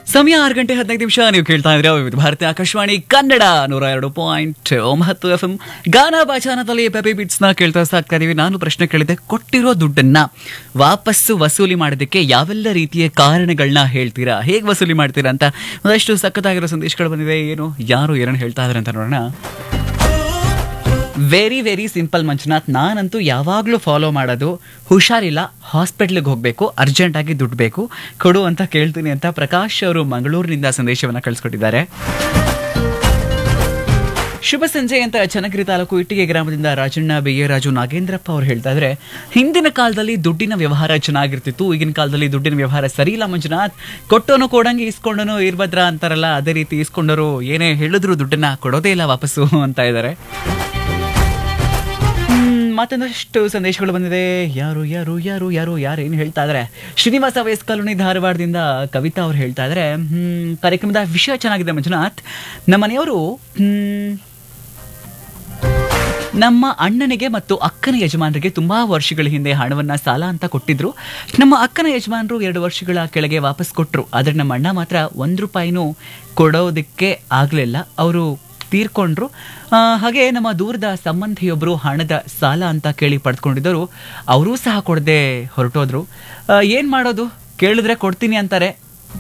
ಸಮಯ ಆರು ಗಂಟೆ ಹದಿನೈದು ನಿಮಿಷ ನೀವು ಕೇಳ್ತಾ ಇದ್ರೆ ವಿವಿಧ ಭಾರತಿ ಆಕಾಶವಾಣಿ ಕನ್ನಡ ನೂರ ಎರಡು ಪಾಯಿಂಟ್ ಒಂಬತ್ತು ಎಫ್ ಎಂ ಗಾನ ಬಾಚಾನದಲ್ಲಿ ಪೆಪಿ ಬಿಟ್ಸ್ ನ ಕೇಳ್ತಾ ಸಾಕ್ತಾ ಇದೀವಿ ನಾನು ಪ್ರಶ್ನೆ ಕೇಳಿದೆ ಕೊಟ್ಟಿರೋ ದುಡ್ಡನ್ನ ವಾಪಸ್ಸು ವಸೂಲಿ ಮಾಡೋದಕ್ಕೆ ಯಾವೆಲ್ಲ ರೀತಿಯ ಕಾರಣಗಳನ್ನ ಹೇಳ್ತೀರಾ ಹೇಗೆ ವಸೂಲಿ ಮಾಡ್ತೀರಾ ಅಂತ ಒಂದಷ್ಟು ಸಖತ್ತಾಗಿರೋ ಸಂದೇಶಗಳು ಬಂದಿದೆ ಏನು ಯಾರು ಏನನ್ನು ಹೇಳ್ತಾ ಇದಾರೆ ಅಂತ ನೋಡೋಣ ವೆರಿ ವೆರಿ ಸಿಂಪಲ್ ಮಂಜುನಾಥ್ ನಾನಂತೂ ಯಾವಾಗಲೂ ಫಾಲೋ ಮಾಡೋದು ಹುಷಾರಿಲ್ಲ ಹಾಸ್ಪಿಟ್ಲಿಗೆ ಹೋಗಬೇಕು ಅರ್ಜೆಂಟಾಗಿ ದುಡ್ಡು ಬೇಕು ಕೊಡು ಅಂತ ಕೇಳ್ತೀನಿ ಅಂತ ಪ್ರಕಾಶ್ ಅವರು ಮಂಗಳೂರಿನಿಂದ ಸಂದೇಶವನ್ನು ಕಳಿಸ್ಕೊಟ್ಟಿದ್ದಾರೆ ಶುಭ ಸಂಜೆ ಅಂತ ಚನ್ನಗಿರಿ ತಾಲೂಕು ಇಟ್ಟಿಗೆ ಗ್ರಾಮದಿಂದ ರಾಜಣ್ಣ ಬಿ ಎ ರಾಜು ನಾಗೇಂದ್ರಪ್ಪ ಅವ್ರು ಹೇಳ್ತಾ ಇದ್ರೆ ಹಿಂದಿನ ಕಾಲದಲ್ಲಿ ದುಡ್ಡಿನ ವ್ಯವಹಾರ ಚೆನ್ನಾಗಿರ್ತಿತ್ತು ಈಗಿನ ಕಾಲದಲ್ಲಿ ದುಡ್ಡಿನ ವ್ಯವಹಾರ ಸರಿ ಇಲ್ಲ ಮಂಜುನಾಥ್ ಕೊಟ್ಟೋನು ಕೊಡಂಗೆ ಇಸ್ಕೊಂಡನು ಇರ್ಭದ್ರ ಅಂತಾರಲ್ಲ ಅದೇ ರೀತಿ ಇಸ್ಕೊಂಡರು ಏನೇ ಹೇಳಿದ್ರು ದುಡ್ಡನ್ನ ಕೊಡೋದೇ ಇಲ್ಲ ವಾಪಸ್ಸು ಅಂತ ಇದ್ದಾರೆ ಹ್ಮ್, ಮತ್ತೊಂದಷ್ಟು ಸಂದೇಶಗಳು ಬಂದಿದೆ ಯಾರು ಯಾರು ಯಾರು ಯಾರು ಯಾರು ಏನು ಹೇಳ್ತಾ ಇದಾರೆ ಶ್ರೀನಿವಾಸ ವಯಸ್ ಕಾಲೋನಿ ಧಾರವಾಡದಿಂದ ಕವಿತಾ ಅವ್ರು ಹೇಳ್ತಾ ಇದಾರೆ ಹ್ಮ್, ಕಾರ್ಯಕ್ರಮದ ವಿಷಯ ಚೆನ್ನಾಗಿದೆ ಮಂಜುನಾಥ್ ನಮ್ಮ ಮನೆಯವರು ಹ್ಮ್, ನಮ್ಮ ಅಣ್ಣನಿಗೆ ಮತ್ತು ಅಕ್ಕನ ಯಜಮಾನರಿಗೆ ತುಂಬಾ ವರ್ಷಗಳ ಹಿಂದೆ ಹಣವನ್ನ ಸಾಲ ಅಂತ ಕೊಟ್ಟಿದ್ರು ನಮ್ಮ ಅಕ್ಕನ ಯಜಮಾನರು ಎರಡು ವರ್ಷಗಳ ಕೆಳಗೆ ವಾಪಸ್ ಕೊಟ್ರು ಆದ್ರೆ ನಮ್ಮ ಅಣ್ಣ ಮಾತ್ರ ಒಂದ್ ರೂಪಾಯಿನೂ ಕೊಡೋದಕ್ಕೆ ಆಗ್ಲಿಲ್ಲ ಅವರು ತೀರ್ಕೊಂಡ್ರು ಆ, ಹಾಗೆ ನಮ್ಮ ದೂರದ ಸಂಬಂಧಿಯೊಬ್ಬರು ಹಣದ ಸಾಲ ಅಂತ ಕೇಳಿ ಪಡೆದುಕೊಂಡಿದ್ದರು ಅವರೂ ಸಹ ಕೊಡದೆ ಹೊರಟೋದ್ರು ಆ, ಏನ್ ಮಾಡೋದು ಕೇಳಿದ್ರೆ ಕೊಡ್ತೀನಿ ಅಂತಾರೆ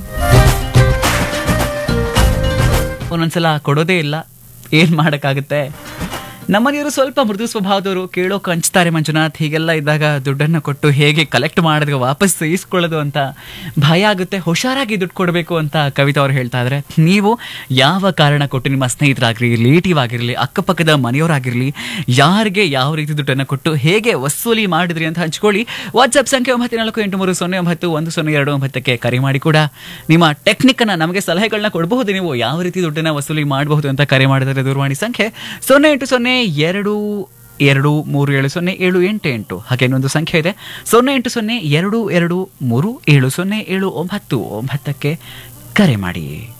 ಒಂದೊಂದ್ಸಲ ಕೊಡೋದೇ ಇಲ್ಲ ಏನ್ ಮಾಡಕ್ಕಾಗುತ್ತೆ ನಮ್ಮನೆಯವರು ಸ್ವಲ್ಪ ಮೃದು ಸ್ವಭಾವದವರು ಕೇಳೋಕ್ ಹಂಚ್ತಾರೆ ಮಂಜುನಾಥ್ ಹೀಗೆಲ್ಲ ಇದ್ದಾಗ ದುಡ್ಡನ್ನು ಕೊಟ್ಟು ಹೇಗೆ ಕಲೆಕ್ಟ್ ಮಾಡಿದ್ರೆ ವಾಪಸ್ ಇಸ್ಕೊಳ್ಳೋದು ಅಂತ ಭಯ ಆಗುತ್ತೆ ಹುಷಾರಾಗಿ ದುಡ್ಡು ಕೊಡಬೇಕು ಅಂತ ಕವಿತಾ ಅವ್ರು ಹೇಳ್ತಾ ಇದ್ದಾರೆ ನೀವು ಯಾವ ಕಾರಣ ಕೊಟ್ಟು ನಿಮ್ಮ ಸ್ನೇಹಿತರಾಗಿರಲಿ ರಿಲೇಟಿವ್ ಆಗಿರಲಿ ಅಕ್ಕಪಕ್ಕದ ಮನೆಯವರಾಗಿರಲಿ ಯಾರಿಗೆ ಯಾವ ರೀತಿ ದುಡ್ಡನ್ನು ಕೊಟ್ಟು ಹೇಗೆ ವಸೂಲಿ ಮಾಡಿದ್ರಿ ಅಂತ ಹಂಚ್ಕೊಳ್ಳಿ ವಾಟ್ಸ್ಆಪ್ ಸಂಖ್ಯೆ ಒಂಬತ್ತು ನಾಲ್ಕು ಎಂಟು ಮೂರು ಸೊನ್ನೆ ಒಂಬತ್ತು ಒಂದು ಸೊನ್ನೆ ಎರಡು ಒಂಬತ್ತಕ್ಕೆ ಕರೆ ಮಾಡಿ ಕೂಡ ನಿಮ್ಮ ಟೆಕ್ನಿಕ್ಕನ್ನು ನಮಗೆ ಸಲಹೆಗಳನ್ನ ಕೊಡಬಹುದು ನೀವು ಯಾವ ರೀತಿ ದುಡ್ಡನ್ನ ವಸೂಲಿ ಮಾಡಬಹುದು ಅಂತ ಕರೆ ಮಾಡಿದರೆ ದೂರವಾಣಿ ಸಂಖ್ಯೆ ಸೊನ್ನೆ ಎಂಟು ಸೊನ್ನೆ ಎರಡು ಎರಡು ಮೂರು ಏಳು ಸೊನ್ನೆ ಏಳು ಎಂಟು ಎಂಟು ಹಾಗೆ ಇನ್ನೊಂದು ಸಂಖ್ಯೆ ಇದೆ ಸೊನ್ನೆ ಎಂಟು ಸೊನ್ನೆ ಎರಡು ಎರಡು ಮೂರು ಏಳು ಸೊನ್ನೆ ಏಳು ಒಂಬತ್ತು ಒಂಬತ್ತಕ್ಕೆ ಕರೆ ಮಾಡಿ